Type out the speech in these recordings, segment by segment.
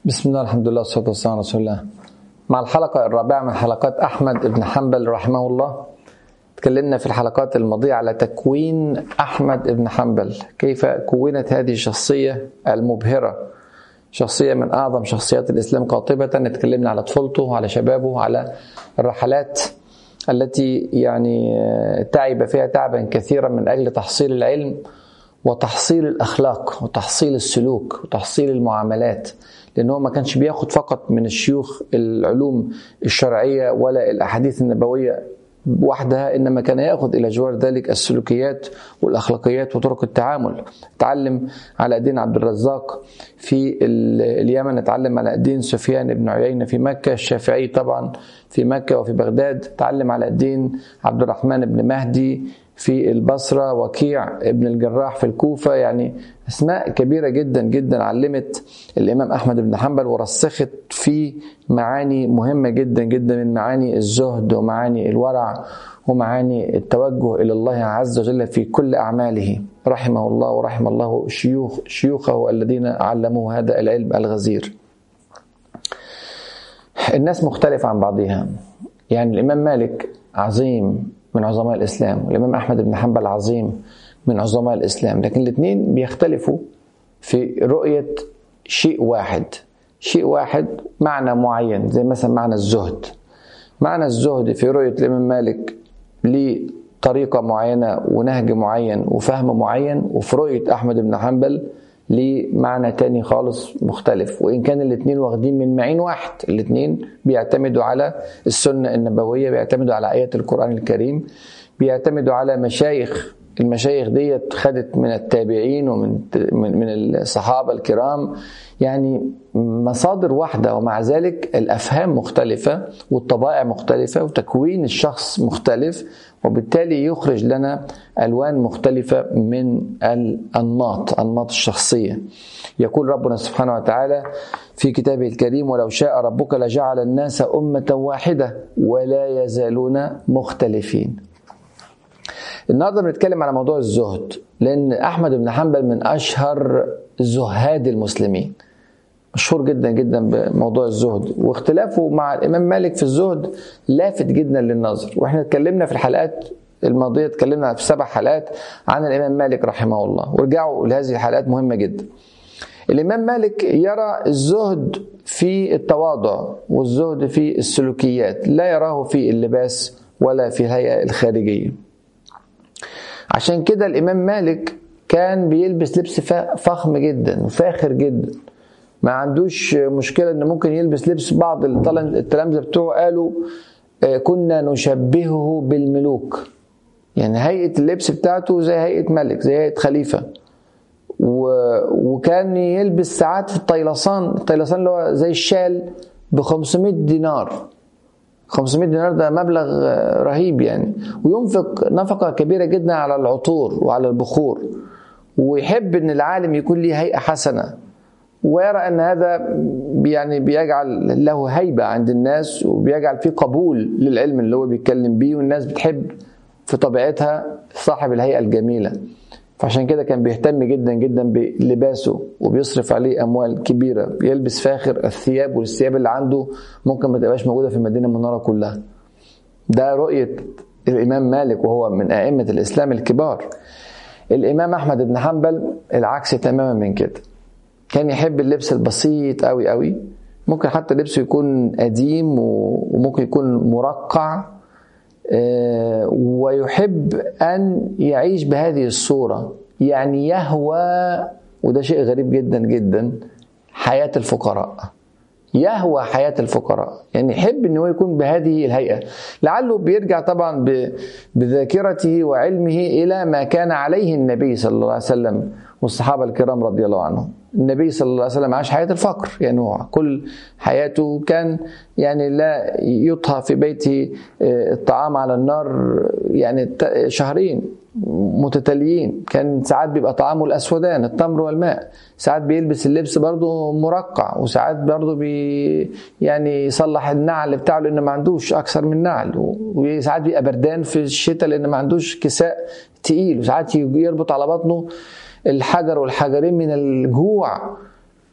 بسم الله الحمد لله والصلاة والسلام على رسول الله مع الحلقة الرابعة من حلقات أحمد بن حنبل رحمه الله تكلمنا في الحلقات الماضية على تكوين أحمد بن حنبل كيف كونت هذه الشخصية المبهرة شخصية من أعظم شخصيات الإسلام قاطبة تكلمنا على طفولته على شبابه على الرحلات التي يعني تعب فيها تعبا كثيرا من أجل تحصيل العلم وتحصيل الأخلاق وتحصيل السلوك وتحصيل المعاملات لأن هو ما كانش بياخد فقط من الشيوخ العلوم الشرعية ولا الأحاديث النبوية وحدها انما كان ياخذ الى جوار ذلك السلوكيات والاخلاقيات وطرق التعامل تعلم على ايدين عبد الرزاق في اليمن اتعلم على ايدين سفيان بن عيينه في مكه الشافعي طبعا في مكه وفي بغداد تعلم على ايدين عبد الرحمن بن مهدي في البصرة وكيع ابن الجراح في الكوفة يعني أسماء كبيرة جدا جدا علمت الإمام أحمد بن حنبل ورسخت في معاني مهمة جدا جدا من معاني الزهد ومعاني الورع ومعاني التوجه إلى الله عز وجل في كل أعماله رحمه الله ورحم الله شيوخ شيوخه الذين علموه هذا العلم الغزير الناس مختلفة عن بعضها يعني الإمام مالك عظيم من عظماء الإسلام والإمام أحمد بن حنبل عظيم من عظماء الإسلام لكن الاثنين بيختلفوا في رؤية شيء واحد شيء واحد معنى معين زي مثلا معنى الزهد معنى الزهد في رؤية الإمام مالك لطريقة معينة ونهج معين وفهم معين وفي رؤية أحمد بن حنبل ليه معنى تاني خالص مختلف وإن كان الاثنين واخدين من معين واحد الاثنين بيعتمدوا على السنة النبوية بيعتمدوا على آيات القرآن الكريم بيعتمدوا على مشايخ المشايخ ديت خدت من التابعين ومن من الصحابة الكرام يعني مصادر واحدة ومع ذلك الأفهام مختلفة والطبائع مختلفة وتكوين الشخص مختلف وبالتالي يخرج لنا ألوان مختلفة من الأنماط أنماط الشخصية يقول ربنا سبحانه وتعالى في كتابه الكريم ولو شاء ربك لجعل الناس أمة واحدة ولا يزالون مختلفين النهارده بنتكلم على موضوع الزهد لان احمد بن حنبل من اشهر زهاد المسلمين مشهور جدا جدا بموضوع الزهد واختلافه مع الامام مالك في الزهد لافت جدا للنظر واحنا اتكلمنا في الحلقات الماضيه اتكلمنا في سبع حلقات عن الامام مالك رحمه الله وارجعوا لهذه الحلقات مهمه جدا الامام مالك يرى الزهد في التواضع والزهد في السلوكيات لا يراه في اللباس ولا في الهيئه الخارجيه عشان كده الامام مالك كان بيلبس لبس فخم جدا وفاخر جدا ما عندوش مشكلة ان ممكن يلبس لبس بعض التلامذة بتوعه قالوا كنا نشبهه بالملوك يعني هيئة اللبس بتاعته زي هيئة ملك زي هيئة خليفة و... وكان يلبس ساعات في الطيلسان الطيلسان اللي هو زي الشال ب 500 دينار 500 دينار ده مبلغ رهيب يعني وينفق نفقة كبيرة جدا على العطور وعلى البخور ويحب ان العالم يكون له هيئة حسنة ويرى ان هذا يعني بيجعل له هيبه عند الناس وبيجعل فيه قبول للعلم اللي هو بيتكلم بيه والناس بتحب في طبيعتها صاحب الهيئه الجميله فعشان كده كان بيهتم جدا جدا بلباسه وبيصرف عليه اموال كبيره بيلبس فاخر الثياب والثياب اللي عنده ممكن ما تبقاش موجوده في المدينه المنوره كلها ده رؤيه الامام مالك وهو من ائمه الاسلام الكبار الامام احمد بن حنبل العكس تماما من كده كان يحب اللبس البسيط قوي قوي ممكن حتى لبسه يكون قديم وممكن يكون مرقع ويحب ان يعيش بهذه الصوره يعني يهوى وده شيء غريب جدا جدا حياه الفقراء يهوى حياة الفقراء يعني يحب أنه يكون بهذه الهيئة لعله بيرجع طبعا بذاكرته وعلمه إلى ما كان عليه النبي صلى الله عليه وسلم والصحابة الكرام رضي الله عنهم النبي صلى الله عليه وسلم عاش حياة الفقر يعني هو كل حياته كان يعني لا يطهى في بيته الطعام على النار يعني شهرين متتاليين كان ساعات بيبقى طعامه الاسودان التمر والماء ساعات بيلبس اللبس برضه مرقع وساعات برضه بي يعني يصلح النعل بتاعه لان ما عندوش اكثر من نعل وساعات بيبقى بردان في الشتاء لان ما عندوش كساء تقيل وساعات يربط على بطنه الحجر والحجرين من الجوع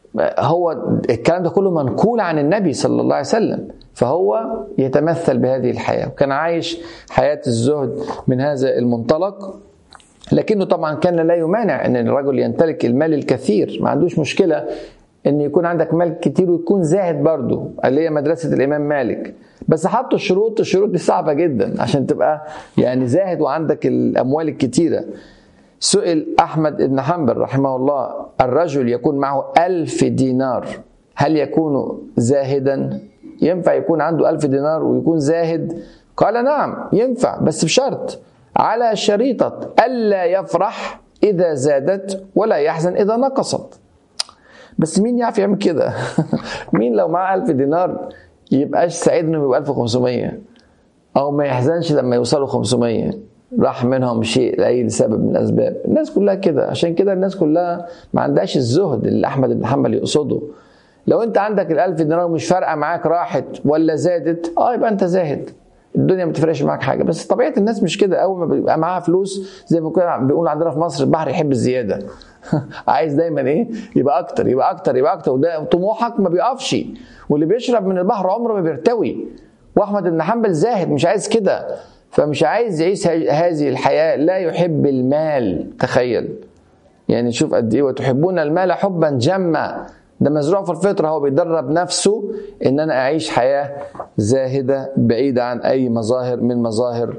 هو الكلام ده كله منقول عن النبي صلى الله عليه وسلم فهو يتمثل بهذه الحياة وكان عايش حياة الزهد من هذا المنطلق لكنه طبعا كان لا يمانع ان الرجل يمتلك المال الكثير ما عندوش مشكلة ان يكون عندك مال كتير ويكون زاهد برضه اللي هي مدرسة الامام مالك بس حطوا الشروط الشروط دي صعبة جدا عشان تبقى يعني زاهد وعندك الاموال الكتيرة سئل أحمد بن حنبل رحمه الله الرجل يكون معه ألف دينار هل يكون زاهدا ينفع يكون عنده ألف دينار ويكون زاهد قال نعم ينفع بس بشرط على شريطة ألا يفرح إذا زادت ولا يحزن إذا نقصت بس مين يعرف يعمل كده مين لو معاه ألف دينار يبقاش سعيد انه يبقى 1500 او ما يحزنش لما يوصلوا 500 راح منهم شيء لاي سبب من الاسباب الناس كلها كده عشان كده الناس كلها ما عندهاش الزهد اللي احمد بن حنبل يقصده لو انت عندك الألف دينار مش فارقه معاك راحت ولا زادت اه يبقى انت زاهد الدنيا ما تفرقش معاك حاجه بس طبيعه الناس مش كده اول ما بيبقى معاها فلوس زي ما كنا بيقول عندنا في مصر البحر يحب الزياده عايز دايما ايه يبقى اكتر يبقى اكتر يبقى اكتر وده طموحك ما بيقفش واللي بيشرب من البحر عمره ما بيرتوي واحمد بن حنبل زاهد مش عايز كده فمش عايز يعيش هذه الحياه لا يحب المال تخيل يعني شوف قد ايه وتحبون المال حبا جما ده مزروع في الفطرة هو بيدرب نفسه ان انا اعيش حياة زاهدة بعيدة عن اي مظاهر من مظاهر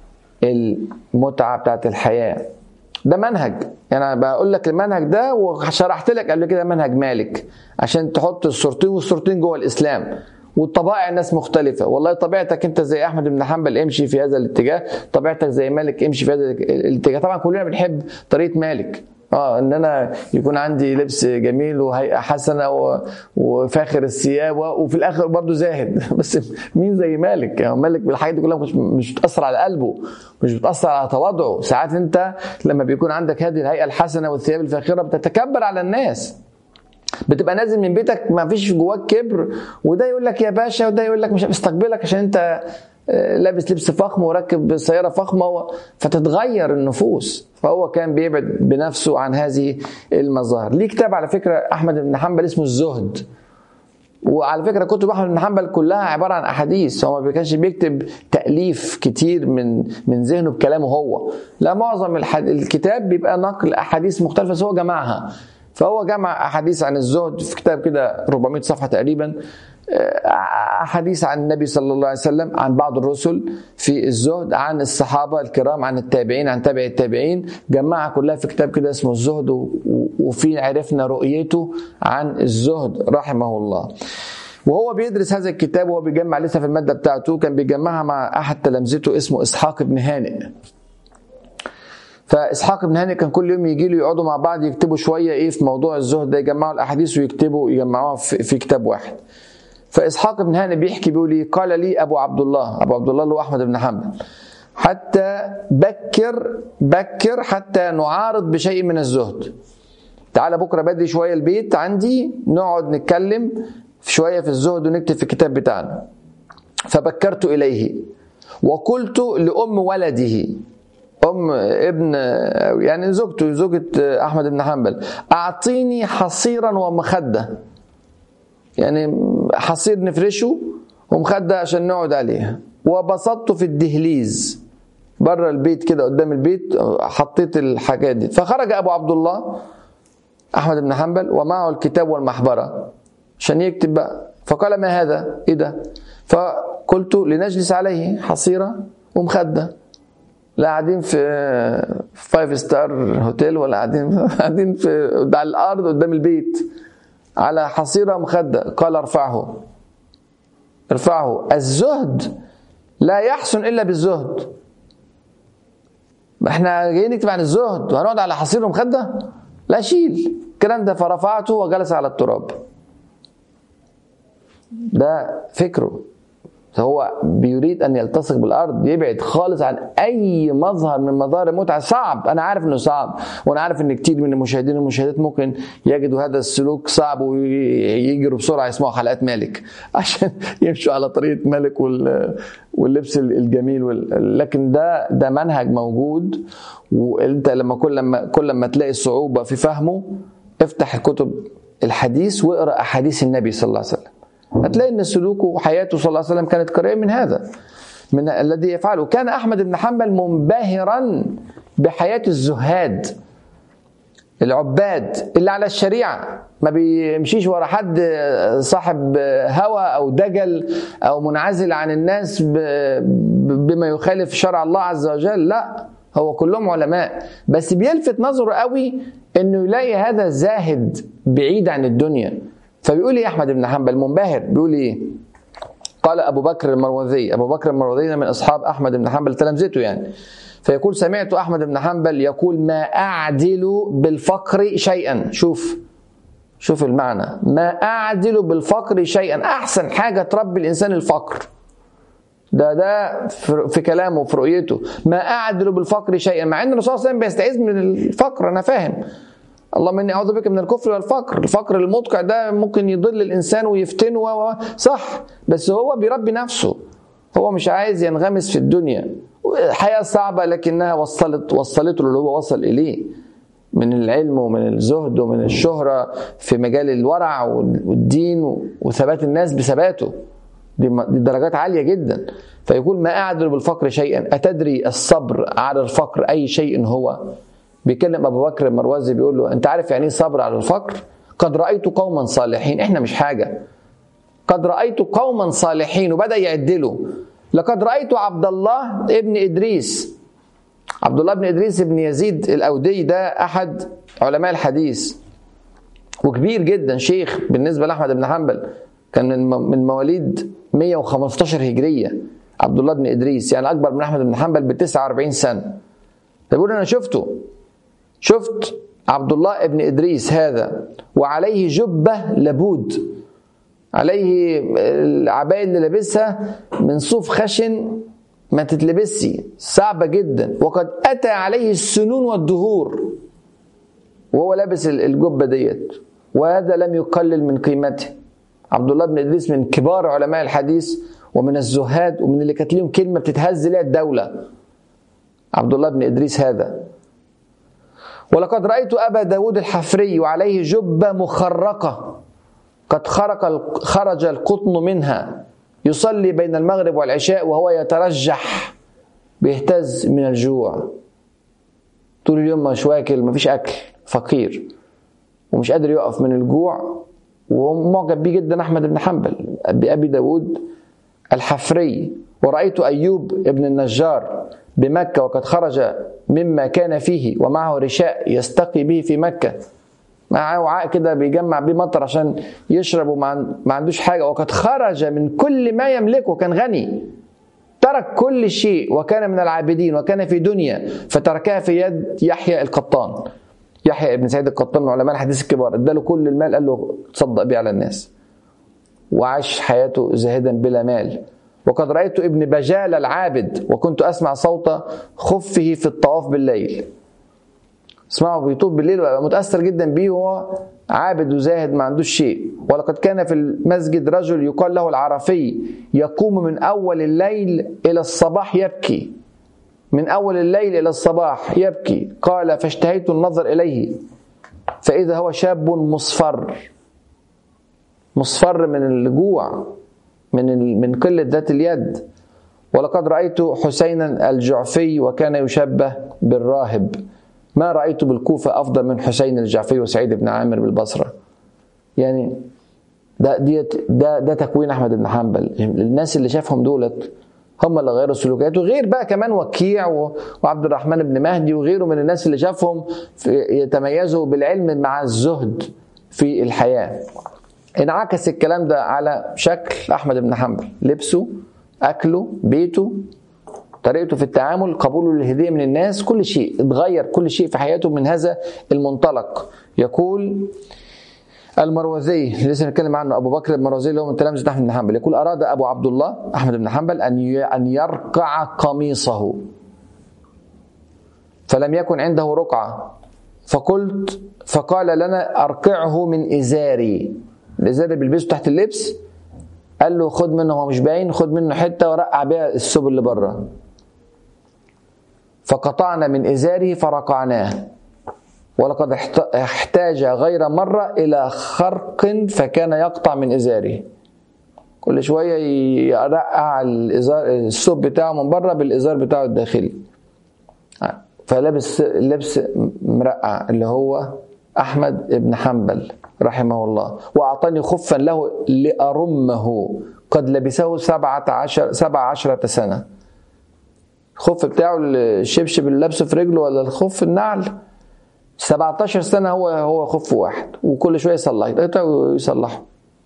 المتعة بتاعت الحياة ده منهج يعني انا بقول لك المنهج ده وشرحت لك قبل كده منهج مالك عشان تحط الصورتين والصورتين جوه الاسلام وطبائع الناس مختلفة والله طبيعتك انت زي احمد بن حنبل امشي في هذا الاتجاه طبيعتك زي مالك امشي في هذا الاتجاه طبعا كلنا بنحب طريقة مالك اه ان انا يكون عندي لبس جميل وهيئه حسنه و... وفاخر الثياب وفي الاخر برضه زاهد بس مين زي مالك يعني مالك بالحاجات دي كلها مش مش بتاثر على قلبه مش بتاثر على تواضعه ساعات انت لما بيكون عندك هذه الهيئه الحسنه والثياب الفاخره بتتكبر على الناس بتبقى نازل من بيتك ما فيش جواك كبر وده يقول لك يا باشا وده يقول لك مش مستقبلك عشان انت لابس لبس فخم وراكب سياره فخمه فتتغير النفوس فهو كان بيبعد بنفسه عن هذه المظاهر ليه كتاب على فكره احمد بن حنبل اسمه الزهد وعلى فكره كتب احمد بن حنبل كلها عباره عن احاديث هو ما كانش بيكتب تاليف كتير من من ذهنه بكلامه هو لا معظم الكتاب بيبقى نقل احاديث مختلفه بس هو جمعها فهو جمع احاديث عن الزهد في كتاب كده 400 صفحه تقريبا احاديث عن النبي صلى الله عليه وسلم عن بعض الرسل في الزهد عن الصحابه الكرام عن التابعين عن تابع التابعين جمعها كلها في كتاب كده اسمه الزهد وفي عرفنا رؤيته عن الزهد رحمه الله وهو بيدرس هذا الكتاب وهو بيجمع لسه في الماده بتاعته كان بيجمعها مع احد تلامذته اسمه اسحاق بن هانئ فاسحاق بن هانئ كان كل يوم يجي له يقعدوا مع بعض يكتبوا شويه ايه في موضوع الزهد ده يجمعوا الاحاديث ويكتبوا يجمعوها في, في كتاب واحد فاسحاق بن هانئ بيحكي بيقول لي قال لي ابو عبد الله ابو عبد الله اللي هو احمد بن حنبل حتى بكر بكر حتى نعارض بشيء من الزهد تعالى بكره بدري شويه البيت عندي نقعد نتكلم شويه في الزهد ونكتب في الكتاب بتاعنا فبكرت اليه وقلت لام ولده ام ابن يعني زوجته زوجة احمد بن حنبل اعطيني حصيرا ومخده يعني حصير نفرشه ومخده عشان نقعد عليها وبسطته في الدهليز بره البيت كده قدام البيت حطيت الحاجات دي فخرج ابو عبد الله احمد بن حنبل ومعه الكتاب والمحبره عشان يكتب بقى فقال ما هذا ايه ده فقلت لنجلس عليه حصيره ومخده لا قاعدين في فايف ستار هوتيل ولا قاعدين قاعدين في على الارض قدام البيت على حصيره مخده قال ارفعه ارفعه الزهد لا يحسن الا بالزهد احنا جايين نكتب عن الزهد وهنقعد على حصيره مخده لا شيل الكلام ده فرفعته وجلس على التراب ده فكره فهو بيريد ان يلتصق بالارض يبعد خالص عن اي مظهر من مظاهر المتعه صعب انا عارف انه صعب وانا عارف ان كتير من المشاهدين والمشاهدات ممكن يجدوا هذا السلوك صعب ويجروا بسرعه يسمعوا حلقات مالك عشان يمشوا على طريقه مالك واللبس الجميل لكن ده ده منهج موجود وانت لما كل لما كل لما تلاقي صعوبه في فهمه افتح الكتب الحديث واقرا احاديث النبي صلى الله عليه وسلم هتلاقي ان سلوكه وحياته صلى الله عليه وسلم كانت قريبه من هذا من الذي يفعله كان احمد بن حنبل منبهرا بحياه الزهاد العباد اللي على الشريعه ما بيمشيش ورا حد صاحب هوى او دجل او منعزل عن الناس بما يخالف شرع الله عز وجل لا هو كلهم علماء بس بيلفت نظره قوي انه يلاقي هذا زاهد بعيد عن الدنيا فبيقول ايه احمد بن حنبل منبهر بيقول ايه قال ابو بكر المروذي ابو بكر المروذي من اصحاب احمد بن حنبل تلامذته يعني فيقول سمعت احمد بن حنبل يقول ما اعدل بالفقر شيئا شوف شوف المعنى ما اعدل بالفقر شيئا احسن حاجه تربي الانسان الفقر ده ده في كلامه في رؤيته ما اعدل بالفقر شيئا مع ان الرسول صلى الله عليه وسلم بيستعيذ من الفقر انا فاهم اللهم اني اعوذ بك من الكفر والفقر الفقر المدقع ده ممكن يضل الانسان ويفتنه و صح بس هو بيربي نفسه هو مش عايز ينغمس في الدنيا حياه صعبه لكنها وصلت وصلته اللي هو وصل اليه من العلم ومن الزهد ومن الشهرة في مجال الورع والدين وثبات الناس بثباته دي درجات عالية جدا فيقول ما أعدل بالفقر شيئا أتدري الصبر على الفقر أي شيء هو بيكلم أبو بكر المروزي بيقول له أنت عارف يعني صبر على الفقر قد رأيت قوما صالحين إحنا مش حاجة قد رأيت قوما صالحين وبدأ يعدله لقد رأيت عبد الله ابن إدريس عبد الله بن إدريس بن يزيد الأودي ده أحد علماء الحديث وكبير جدا شيخ بالنسبة لأحمد بن حنبل كان من مواليد 115 هجرية عبد الله بن إدريس يعني أكبر من أحمد بن حنبل ب 49 سنة بيقول أنا شفته شفت عبد الله بن إدريس هذا وعليه جبة لبود عليه العباية اللي لابسها من صوف خشن ما تتلبسي صعبة جدا وقد أتى عليه السنون والدهور وهو لابس الجبة ديت وهذا لم يقلل من قيمته عبد الله بن إدريس من كبار علماء الحديث ومن الزهاد ومن اللي كانت لهم كلمة بتتهز لها الدولة عبد الله بن إدريس هذا ولقد رأيت أبا داود الحفري وعليه جبة مخرقة قد خرق خرج القطن منها يصلي بين المغرب والعشاء وهو يترجح بيهتز من الجوع طول اليوم مش واكل مفيش اكل فقير ومش قادر يقف من الجوع ومعجب بيه جدا احمد بن حنبل بابي داود الحفري ورايت ايوب ابن النجار بمكه وقد خرج مما كان فيه ومعه رشاء يستقي به في مكه معاه وعاء كده بيجمع بيه مطر عشان يشرب وما عندوش حاجه وقد خرج من كل ما يملكه كان غني ترك كل شيء وكان من العابدين وكان في دنيا فتركها في يد يحيى القطان يحيى ابن سعيد القطان من علماء الحديث الكبار اداله كل المال قال له تصدق بيه على الناس وعاش حياته زاهدا بلا مال وقد رأيت ابن بجال العابد وكنت أسمع صوت خفه في الطواف بالليل اسمعه بيطوف بالليل ويبقى متاثر جدا بيه وهو عابد وزاهد ما عندوش شيء ولقد كان في المسجد رجل يقال له العرفي يقوم من اول الليل الى الصباح يبكي من اول الليل الى الصباح يبكي قال فاشتهيت النظر اليه فاذا هو شاب مصفر مصفر من الجوع من من قله ذات اليد ولقد رايت حسينا الجعفي وكان يشبه بالراهب ما رأيت بالكوفة أفضل من حسين الجعفي وسعيد بن عامر بالبصرة يعني ده ديت ده ده تكوين أحمد بن حنبل الناس اللي شافهم دولت هم اللي غيروا سلوكياته غير بقى كمان وكيع وعبد الرحمن بن مهدي وغيره من الناس اللي شافهم يتميزوا بالعلم مع الزهد في الحياة انعكس الكلام ده على شكل أحمد بن حنبل لبسه أكله بيته طريقته في التعامل قبوله للهدية من الناس كل شيء اتغير كل شيء في حياته من هذا المنطلق يقول المروزي اللي لسه بنتكلم عنه ابو بكر المروزي اللي هو من تلامذه احمد بن حنبل يقول اراد ابو عبد الله احمد بن حنبل ان ان يرقع قميصه فلم يكن عنده رقعه فقلت فقال لنا ارقعه من ازاري الازار اللي بيلبسه تحت اللبس قال له خد منه هو مش باين خد منه حته ورقع بيها السبل اللي بره فقطعنا من ازاره فرقعناه ولقد احتاج غير مرة إلى خرق فكان يقطع من إزاره كل شوية يرقع الإزار الثوب بتاعه من بره بالإزار بتاعه الداخلي فلابس لبس مرقع اللي هو أحمد بن حنبل رحمه الله وأعطاني خفا له لأرمه قد لبسه سبعة عشر سبع عشرة سنة الخف بتاعه الشبشب اللي لابسه في رجله ولا الخف النعل 17 سنة هو هو خف واحد وكل شوية يصلح ويصلحه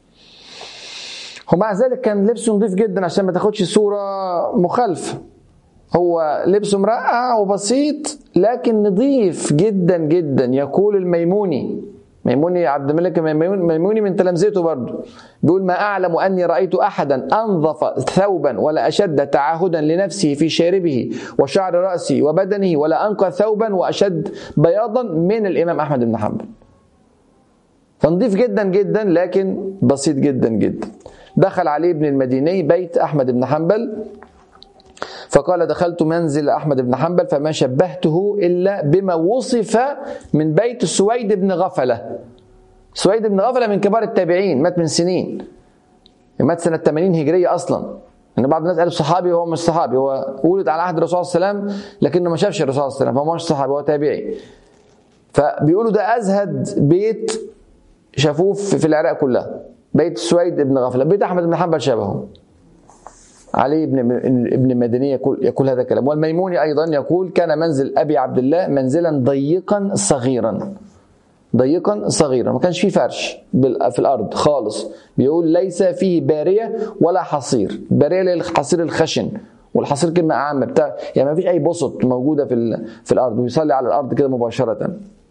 ومع ذلك كان لبسه نظيف جدا عشان ما تاخدش صورة مخالفة هو لبسه مرقع وبسيط لكن نظيف جدا جدا يقول الميموني ميموني عبد الملك ميموني من تلامذته برضه بيقول ما اعلم اني رايت احدا انظف ثوبا ولا اشد تعاهدا لنفسه في شاربه وشعر راسه وبدنه ولا انقى ثوبا واشد بياضا من الامام احمد بن حنبل فنظيف جدا جدا لكن بسيط جدا جدا دخل عليه ابن المديني بيت احمد بن حنبل فقال دخلت منزل أحمد بن حنبل فما شبهته إلا بما وصف من بيت سويد بن غفلة سويد بن غفلة من كبار التابعين مات من سنين مات سنة 80 هجرية أصلا ان بعض الناس قالوا صحابي وهو مش صحابي هو ولد على عهد الرسول صلى الله عليه وسلم لكنه ما شافش الرسول صلى الله عليه وسلم فهو مش صحابي هو تابعي فبيقولوا ده ازهد بيت شافوه في العراق كلها بيت سويد بن غفله بيت احمد بن حنبل شبهه علي بن ابن مدني يقول يقول هذا الكلام والميموني ايضا يقول كان منزل ابي عبد الله منزلا ضيقا صغيرا ضيقا صغيرا ما كانش فيه فرش في الارض خالص بيقول ليس فيه باريه ولا حصير باريه للحصير الخشن والحصير كلمه عامه بتاع يعني ما فيش اي بسط موجوده في في الارض ويصلي على الارض كده مباشره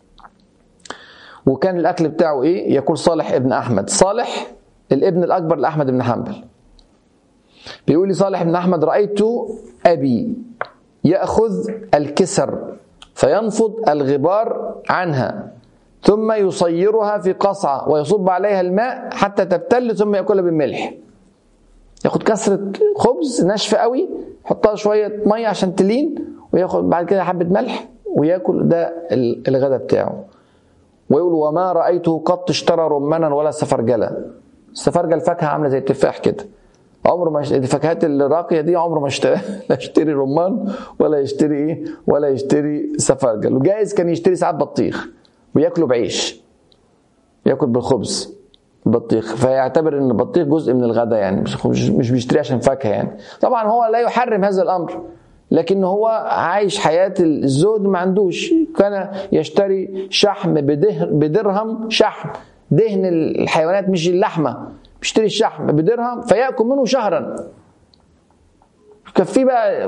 وكان الاكل بتاعه ايه يقول صالح ابن احمد صالح الابن الاكبر لاحمد بن حنبل بيقول لي صالح بن احمد رايت ابي ياخذ الكسر فينفض الغبار عنها ثم يصيرها في قصعه ويصب عليها الماء حتى تبتل ثم ياكلها بالملح ياخد كسرة خبز ناشفة قوي يحطها شوية مية عشان تلين وياخد بعد كده حبة ملح وياكل ده الغداء بتاعه ويقول وما رأيته قط اشترى رمانا ولا سفرجلة السفرجل فاكهة عاملة زي التفاح كده عمره ما الفاكهات الراقيه دي عمره ما اشتري لا يشتري رمان ولا يشتري ايه ولا يشتري سفرجل وجايز كان يشتري ساعات بطيخ وياكله بعيش ياكل بالخبز بطيخ فيعتبر ان البطيخ جزء من الغداء يعني مش مش بيشتري عشان فاكهه يعني طبعا هو لا يحرم هذا الامر لكن هو عايش حياة الزهد ما عندوش كان يشتري شحم بدرهم شحم دهن الحيوانات مش اللحمة بيشتري الشحم بدرهم فيأكل منه شهرا كفيه بقى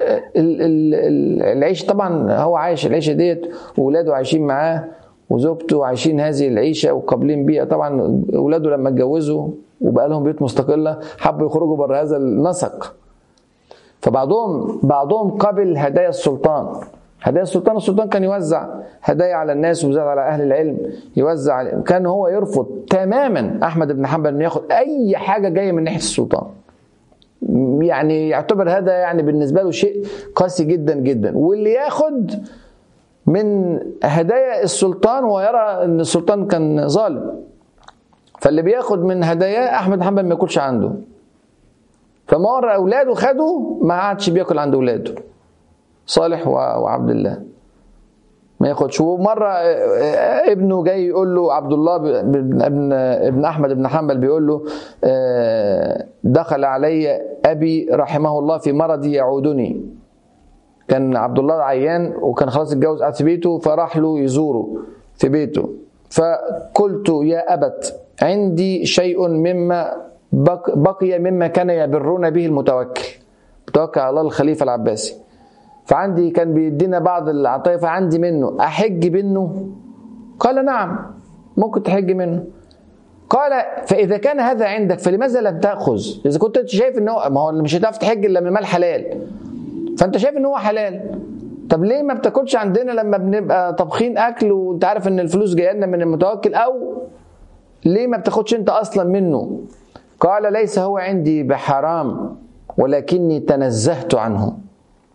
العيش طبعا هو عايش العيشه ديت واولاده عايشين معاه وزوجته عايشين هذه العيشه وقابلين بيها طبعا اولاده لما اتجوزوا وبقى لهم بيوت مستقله حبوا يخرجوا بره هذا النسق فبعضهم بعضهم قبل هدايا السلطان هدايا السلطان السلطان كان يوزع هدايا على الناس وزاد على اهل العلم يوزع كان هو يرفض تماما احمد بن حنبل انه ياخد اي حاجه جايه من ناحيه السلطان يعني يعتبر هذا يعني بالنسبه له شيء قاسي جدا جدا واللي ياخد من هدايا السلطان ويرى ان السلطان كان ظالم فاللي بياخد من هدايا احمد بن حنبل ما ياكلش عنده فمره اولاده خدوا ما عادش بياكل عند اولاده صالح وعبد الله ما ياخدش ومره ابنه جاي يقول له عبد الله ابن ابن احمد بن حنبل بيقول له دخل علي ابي رحمه الله في مرضي يعودني كان عبد الله عيان وكان خلاص اتجوز قاعد في بيته فراح له يزوره في بيته فقلت يا ابت عندي شيء مما بقي مما كان يبرون به المتوكل متوكل على الله الخليفه العباسي فعندي كان بيدينا بعض العطايا فعندي منه احج منه قال نعم ممكن تحج منه قال فاذا كان هذا عندك فلماذا لم تاخذ اذا كنت انت شايف ان هو ما هو مش هتعرف تحج الا من مال حلال فانت شايف ان هو حلال طب ليه ما بتاكلش عندنا لما بنبقى طابخين اكل وانت عارف ان الفلوس جايه لنا من المتوكل او ليه ما بتاخدش انت اصلا منه قال ليس هو عندي بحرام ولكني تنزهت عنه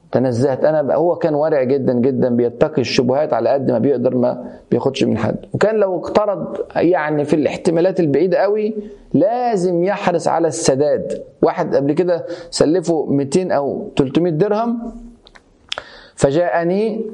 تنزهت انا بقى هو كان ورع جدا جدا بيتقي الشبهات على قد ما بيقدر ما بياخدش من حد وكان لو اقترض يعني في الاحتمالات البعيده قوي لازم يحرص على السداد واحد قبل كده سلفه 200 او 300 درهم فجاءني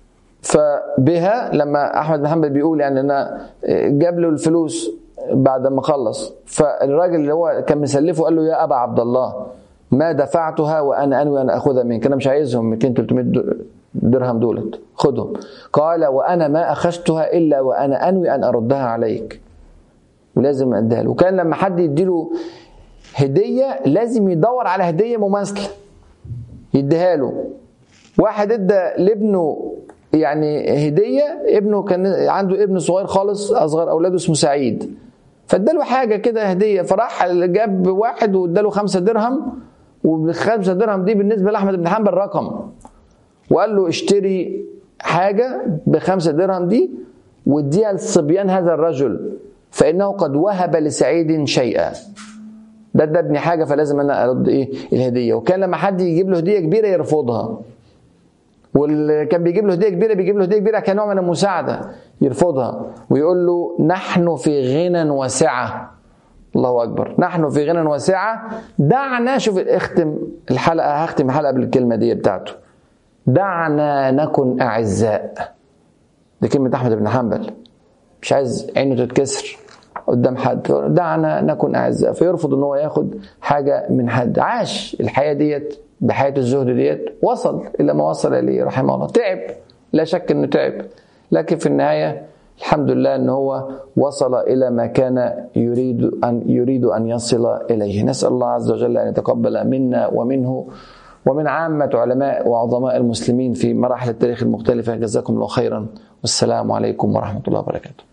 فبها لما احمد بن حنبل بيقول يعني انا جاب له الفلوس بعد ما خلص فالراجل اللي هو كان مسلفه قال له يا ابا عبد الله ما دفعتها وانا انوي ان اخذها منك انا مش عايزهم 200 300 درهم دولت خدهم قال وانا ما اخذتها الا وانا انوي ان اردها عليك ولازم اديها له وكان لما حد يديله هديه لازم يدور على هديه مماثله يديها له واحد ادى لابنه يعني هديه ابنه كان عنده ابن صغير خالص اصغر اولاده اسمه سعيد فاداله حاجه كده هديه فراح جاب واحد واداله خمسة درهم والخمسة درهم دي بالنسبه لاحمد بن حنبل رقم وقال له اشتري حاجه بخمسة درهم دي واديها لصبيان هذا الرجل فانه قد وهب لسعيد شيئا ده ادني حاجه فلازم انا ارد ايه الهديه وكان لما حد يجيب له هديه كبيره يرفضها واللي كان بيجيب له هديه كبيره بيجيب له هديه كبيره كنوع من المساعده يرفضها ويقول له نحن في غنى وسعه الله اكبر نحن في غنى وسعه دعنا شوف اختم الحلقه هختم الحلقه بالكلمه دي بتاعته دعنا نكن اعزاء دي كلمه احمد بن حنبل مش عايز عينه تتكسر قدام حد دعنا نكن اعزاء فيرفض ان هو ياخد حاجه من حد عاش الحياه ديت بحياه الزهد ديت وصل الى ما وصل اليه رحمه الله تعب لا شك انه تعب لكن في النهايه الحمد لله ان هو وصل الى ما كان يريد ان يريد ان يصل اليه نسال الله عز وجل ان يتقبل منا ومنه ومن عامة علماء وعظماء المسلمين في مراحل التاريخ المختلفة جزاكم الله خيرا والسلام عليكم ورحمة الله وبركاته